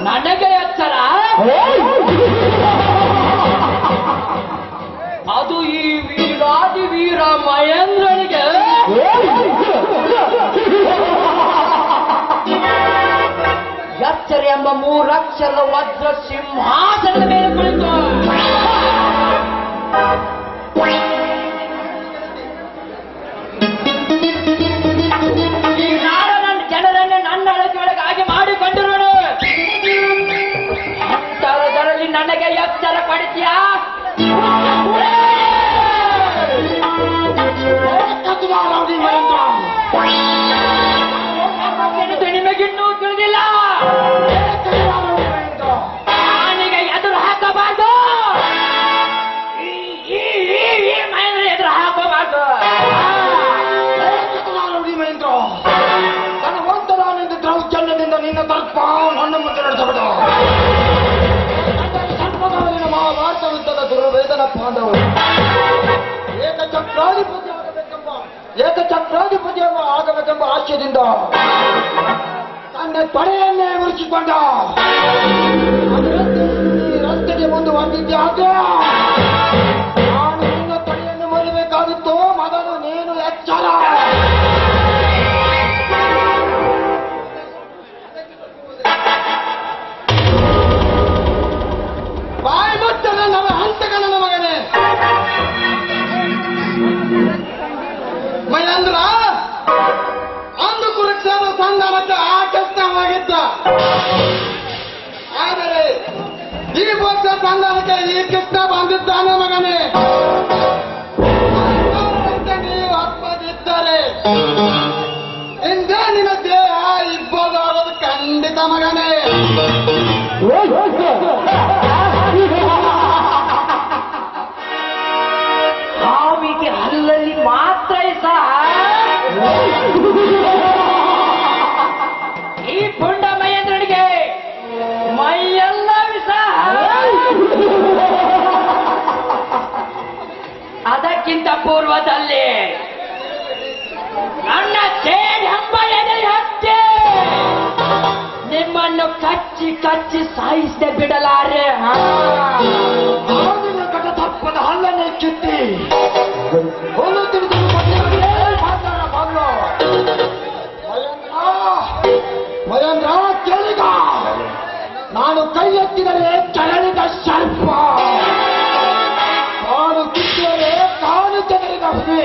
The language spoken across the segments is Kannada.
ನನಗೆ ಎಚ್ಚರ ಅದು ಈ ವೀರಾದಿ ವೀರ ಮಹೇಂದ್ರನಿಗೆ ಎಚ್ಚರ ಎಂಬ ಮೂರಕ್ಷರದ ವಜ್ರ ಸಿಂಹಾಸನದ ಮೇಲೆ ಕುಳಿತು ಈ ನಾಡ ನನ್ನ ಜನರನ್ನು ನನ್ನ ಅಳತೆಯೊಳಗೆ ಹಾಗೆ ಮಾಡಿಕೊಂಡಿರುವನು ಅಂತರದಲ್ಲಿ ನನಗೆ ಎಚ್ಚರ ಪಡಿತೀಯಾ ಎಂದು ನಿಮಗಿನ್ನೂ ತಿಳಿದಿಲ್ಲ ನಾನೀಗ ಎದುರು ಹಾಕಬಾರ್ದು ಈ ಈ ಈ ಈ ಮಹೇಂದ್ರ ಎದುರು ಹಾಕಬಾರ್ದು ಧನವಂತರಾನೆಂದು ದ್ರೌಚಲ್ಯದಿಂದ ನಿನ್ನ ದರ್ಪ ನನ್ನ ಮುಂದೆ ನಡೆಸಬೇಡ ಸರ್ಪಗಾಲಿನ ಮಹಾಭಾರತ ಯುದ್ಧದ ದುರ್ವೇದನ ಪಾಂಡವರು ಏಕಚಕ್ರಾಧಿಪತಿ ಆಗಬೇಕೆಂಬ ಏಕಚಕ್ರಾಧಿಪತಿ ಎಂಬ ಆಗಬೇಕೆಂಬ ಆಶಯದಿಂದ ತನ್ನ ಪಡೆಯನ್ನೇ ಉಳಿಸಿಕೊಂಡ ಅದರಂತೆ ಈ ರಸ್ತೆಗೆ ಮುಂದುವರೆದಿದ್ದೆ ನಾನು ನಿನ್ನ ತಡೆಯನ್ನು ಮರಿಬೇಕಾಗಿತ್ತು ಮೊದಲು ನೀನು ಎಚ್ಚರ ಬಾಯಿ ಮುಚ್ಚನ ನಮ್ಮ ಹಂತಕನ ಮಗನೇ ಮಹೇಂದ್ರ ಅಂದು ಕುರುಕ್ಷೇತ್ರ ಸಂಧಾನಕ್ಕೆ ಆಕಸ್ಮಿಕವಾಗಿದ್ದ ಆದರೆ ಈ ಪಕ್ಷ ಸಂಧಾನಕ್ಕೆ ಈ ಕೃಷ್ಣ ಬಂದಿದ್ದಾನೆ ಮಗನೇ ಅಂತ ನೀವು ಅಪ್ಪದಿದ್ದರೆ ಹಿಂದೆ ನಿನ್ನ ದೇಹ ಇಬ್ಬದಾಗೋದು ಖಂಡಿತ ಮಗನೇ ಹಾವಿಗೆ ಹಲ್ಲಲ್ಲಿ ಮಾತ್ರ ಸಹ ಈ ಪುಂಡ ಮಹೇಂದ್ರನಿಗೆ ಮೈಯೆಲ್ಲ ಸಹ ಅದಕ್ಕಿಂತ ಪೂರ್ವದಲ್ಲಿ ನನ್ನ ಚೇಡ್ ಹಬ್ಬ ಎದೆ ಹಚ್ಚಿ ನಿಮ್ಮನ್ನು ಕಚ್ಚಿ ಕಚ್ಚಿ ಸಾಯಿಸದೆ ಬಿಡಲಾರೆ ಹಾ ಆದಿನ ಕಟ ತಪ್ಪದ ಹಲ್ಲನ್ನೇ ಕಿತ್ತಿ ಹುಲ್ಲು ತಿಳಿದು ಬಂದಿರುವುದೇ ಮಾತಾಡ ಬಂದು ಮಹೇಂದ್ರ ಮಹೇಂದ್ರ ಕೇಳಿಗ ನಾನು ಕೈ ಎತ್ತಿದರೆ ಚಳಲಿದ ಸರ್ಪ ಕಾಲು ಕಿತ್ತಿದರೆ ಕಾಲು ಚದರಿದ ಹುಲಿ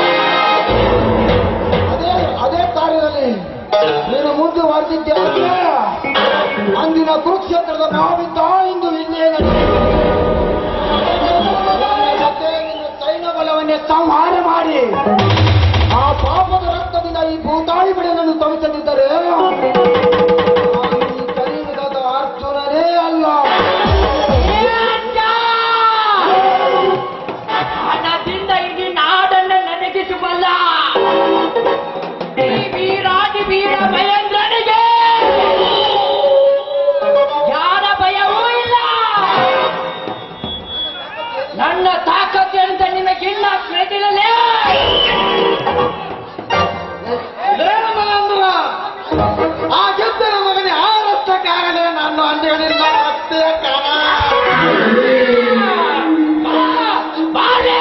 ಅದೇ ಅದೇ ಕಾರ್ಯದಲ್ಲಿ ನೀನು ಮುಂದುವರೆದಿದ್ದೆ ಅಂದ್ರೆ ಅಂದಿನ ಕುರುಕ್ಷೇತ್ರದ ನಾವಿದ್ದ ಇಂದು ಇಲ್ಲೇ ನಡೆದಿದೆ. ಮತ್ತೆ ನಿನ್ನ ಸೈನ್ಯ ಬಲವನ್ನೇ ಸಂಹಾರ ಮಾಡಿ ಆ ಪಾಪದ ರಕ್ತದಿಂದ ಈ ಭೂತಾಯಿ ಬಿಡನನ್ನು ತವಿಸದಿದ್ದರೆ ನಾನು ಈ ಕಲಿಯುಗದ ಅರ್ಜುನನೇ ಅಲ್ಲ ಹಣದಿಂದ ಇಡೀ ನಾಡನ್ನು ನನಗಿಸಬಲ್ಲ ಈ ವೀರಾದಿ ವೀರ ಮಹೇಂದ್ರನಿಗೆ ಯಾರ ಭಯವೂ ಇಲ್ಲ ನನ್ನ ತಾಕತ್ತು ಅಂತ ನಿಮಗಿಲ್ಲ ತಿಳಿದಿರಲೇ ಲೇ ಮಹೇಂದ್ರ, ಆ ಗೆದ್ದನ ಮಗನೇ ಆ ರಕ್ತಕ್ಕಾಗಲೇ ನಾನು ಅಂದೇಳಿಲ್ಲ ರಕ್ತೆ ಕಾಲ ಬಾರೆ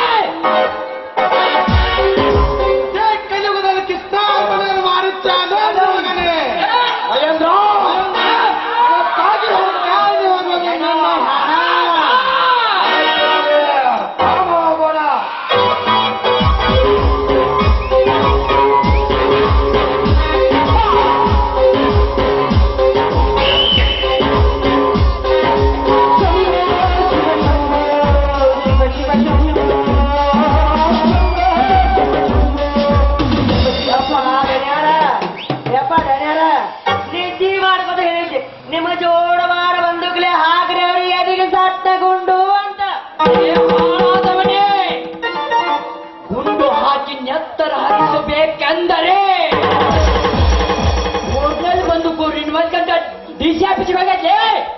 ಕಲಿಯುಗದಲ್ಲಿ ಕೃಷ್ಣಾರ್ಪಣೆಯನ್ನು ಮಾಡುತ್ತಾನೆ ಮಗನೇ ಮಹೇಂದ್ರ ಅದಕ್ಕಾಗಿ ಹೋಗ್ತಾನೆ ಮಗನೇ ನನ್ನ ಹಣ. ಆಮ ಹೋಗೋಣ. ನಿದ್ದಿ ಮಾಡ್ಬೋದು ಹೇಳಿದ್ದೆ ನಿಮ್ಮ ಜೋಡ ಮಾಡ ಬಂದುಗ್ಲೆ ಹಾಕ್ರೆ ಅವ್ರಿಗೆ ಎದಿಗೆ ಸಟ್ಟಗುಂಡು ಅಂತ ಏ ಹಾಳಾದವನೇ ಗುಂಡು ಹಾಕಿ ನೆತ್ತರ ಹರಿಸಬೇಕೆಂದರೆ ಹೋಟೆಲ್ ಬಂದು ಕೂರಿನ ಮಲ್ಕಂತ ದಿಶಾ ಪಿಚ್ಬೇಕಾದ್ರೆ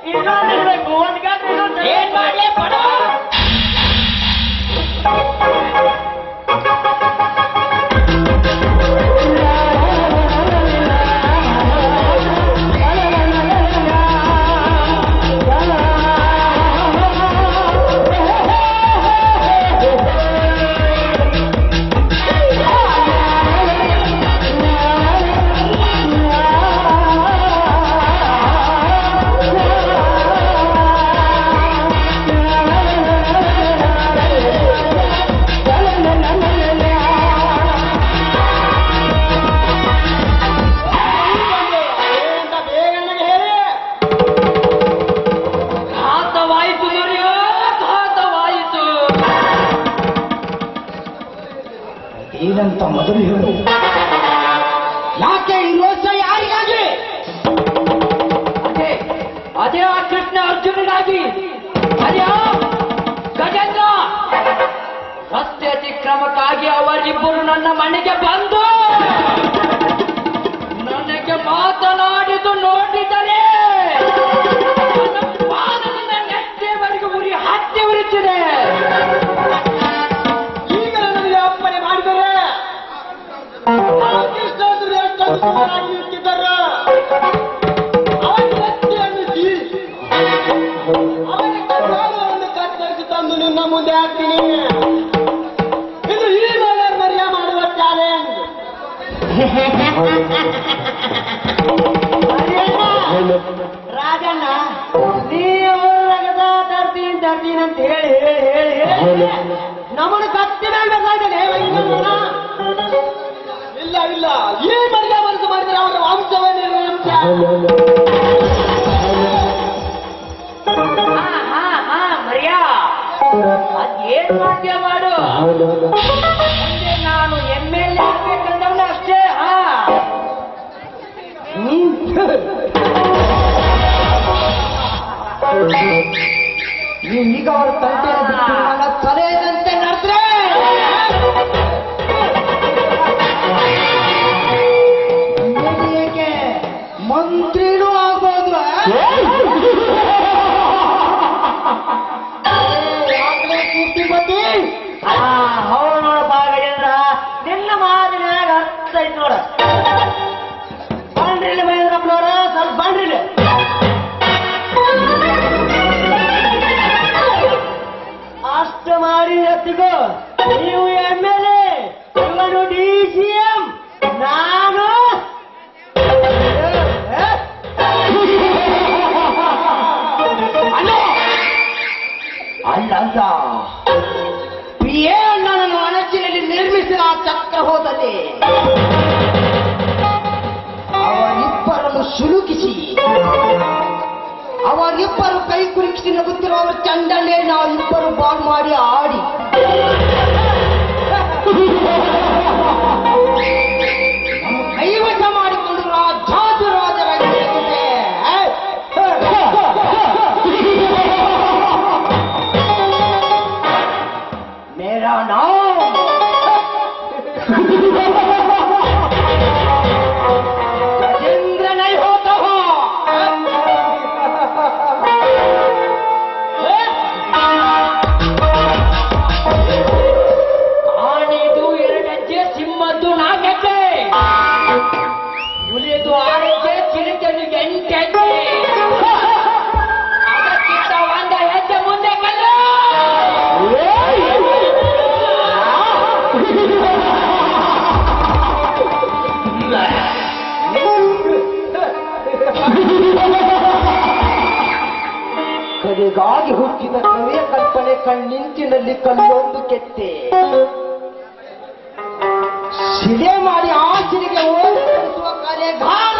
ಏನ್ ಮಾಡ್ಲಿ ಬಡವ ಏನಂತ ಮೊದಲು ಹೇಳು ಯಾಕೆ ಈ ರೋಷ ಯಾರಿಗಾಗಿ ಅದೇ ಅದೇ ಆ ಕೃಷ್ಣ ಅರ್ಜುನನಾಗಿ ಅದೇ ಆ ಗಜೇಂದ್ರ ರಸ್ತೆ ಅತಿಕ್ರಮಕ್ಕಾಗಿ ಅವರಿಬ್ಬರು ನನ್ನ ಮನೆಗೆ ಬಂದು ನನಗೆ ಮಾತನಾಡಿದ್ದು ನೋಡಿದರೆ ನನ್ನ ಪಾದದಿಂದ ನೆಟ್ಟೆವರೆಗೂ ಉರಿ ಹತ್ತಿ ಉರಿತಿದೆ ಈಗ ನನಗೆ ಅಪ್ಪಣೆ ಮಾಡಿದರೆ ಕೃಷ್ಣಂದ್ರು ಎಷ್ಟೊಂದು ಸುಮಾರಾಗಿ ನಿಂತಿದ್ದಾರೆ ಅವನ ವ್ಯಕ್ತಿಯನ್ನು ಜೀ- ಅವನ ಕೈಕಾಲುಗಳನ್ನು ಕತ್ತರಿಸಿ ತಂದು ನಿನ್ನ ಮುಂದೆ ಹಾಕ್ತೀನಿ ಇದು ಈ ಮೇಲೆ ಮರ್ಯ ಮಾಡುವ ಚಾಲೆಂಜ್ ರಾಜಣ್ಣ ನೀವು ರಗದ ತರ್ತೀನಿ ತರ್ತೀನಿ ಅಂತ ಹೇಳಿ ಹೇಳಿ ಹೇಳಿ ಹೇಳಿ ನಮ್ಮನ್ನು ಕತ್ತಿ ಮೇಲೆ ಬೇಕಾಗಿದೆ ಇಲ್ಲ ಇಲ್ಲ ಈ ಮರ್ಯ ಮನಸ್ಸು ಮಾಡಿದರೆ ಅವರ ವಂಶವೇ ನಿರ್ವಂಶ ಹಾ ಹಾ ಹಾ ಮರ್ಯಾ ಅದೇನ್ ಮಾಡ್ತೀಯ ಮಾಡು ಮುಂದೆ ನಾನು ಎಮ್ ಎಲ್ ಎ ಆಗ್ಬೇಕಂದವನು ಅಷ್ಟೇ ಹಾ ನೀವು ಈಗ ಅವರ ತಂಟೆಯನ್ನು ಬಿಟ್ಟು ನನ್ನ ತಲೆಯಂತೆ ನಡೆದ್ರೆ ಏಕೆ ಮಂತ್ರಿನೂ ಆಗ್ಬೋದು ಬುದ್ಧಿಮತಿ ಹಾ ಹೌದು ನೋಡಪ್ಪ ಗಜೇಂದ್ರ ನಿನ್ನ ಮಾತಿನಾಗ ಅರ್ಥ ಐತಿ ನೋಡ ಬನ್ರಿ ಇಲ್ಲಿ ಮಹೇಂದ್ರಪ್ಪನವ್ರ ಸ್ವಲ್ಪ ಬನ್ರಿ ಇಲ್ಲಿ ಅಷ್ಟು ಮಾಡಿ ಎತ್ತಿಗೋ ನೀವು ಎಮ್ ಎಲ್ ಎ ಇವನು ಡಿ ಸಿ ಎಂ ನಾನು ಅಲ್ಲ ಅಲ್ಲ ಪಿ ಎ ಅಣ್ಣನನ್ನು ಅಣಚಿನಲ್ಲಿ ನಿರ್ಮಿಸಿದ ಆ ಚಕ್ರಹೋದಲ್ಲಿ ಅವರಿಬ್ಬರನ್ನು ಸುಲುಕಿಸಿ ಅವರಿಬ್ಬರು ಕೈ ಕುಲುಕಿಸಿ ನಗುತ್ತಿರುವ ಚಂಡಲೇ ನಾವಿಬ್ಬರು ಬಾಲ್ ಮಾಡಿ ಆಡಿ ನಮ್ಮ ಕೈವಶ ಮಾಡಿಕೊಂಡು ರಾಜಾದಿರಾಜರಾಗಿ मेरा नाम गजेंद्र नहीं होता हो ಆನೆದು ಎರಡಜ್ಜೆ ಸಿಂಹದ್ದು ನಾಲ್ಕಜ್ಜೆ ಹುಲಿದು ಆರಜ್ಜೆ ಚಿರತೆದು ಎಂಟಜ್ಜೆ ಅದಕ್ಕಿಂತ ಒಂದ ಹೆಜ್ಜೆ ಮುಂದೆ ಕಲ್ಲ ಕಡೆಗಾಗಿ ಹುಟ್ಟಿದ ಕವಿಯ ಕಲ್ಪನೆ ಕಣ್ಣಿಂಚಿನಲ್ಲಿ ಕಲ್ಲೊಂದು ಕೆತ್ತೆ ಶಿಲೆ ಮಾಡಿ ಆಚರಿಗೆ ಓಡಿಸುವ ಕಲೆ ಗಾಳ